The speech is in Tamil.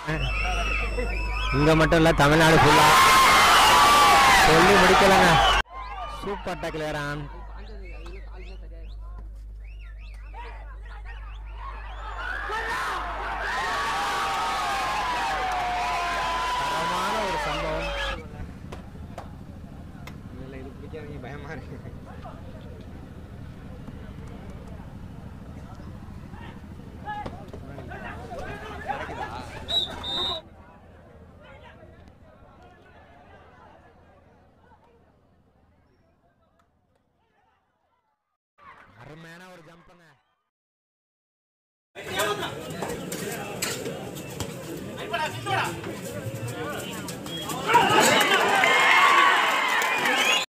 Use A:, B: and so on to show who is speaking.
A: இங்க மட்டும் இல்ல தமிழ்நாடு ஃபுல்லா சொல்லி முடிக்கலங்க சூப்பர் டேக்கிள் ஏறான் தரமான ஒரு சம்பவம்
B: இல்ல இது பிடிக்காதீங்க பயமா இருக்கு
A: அருமையான ஒரு ஜம்புங்க
C: இப்படா சித்தோடா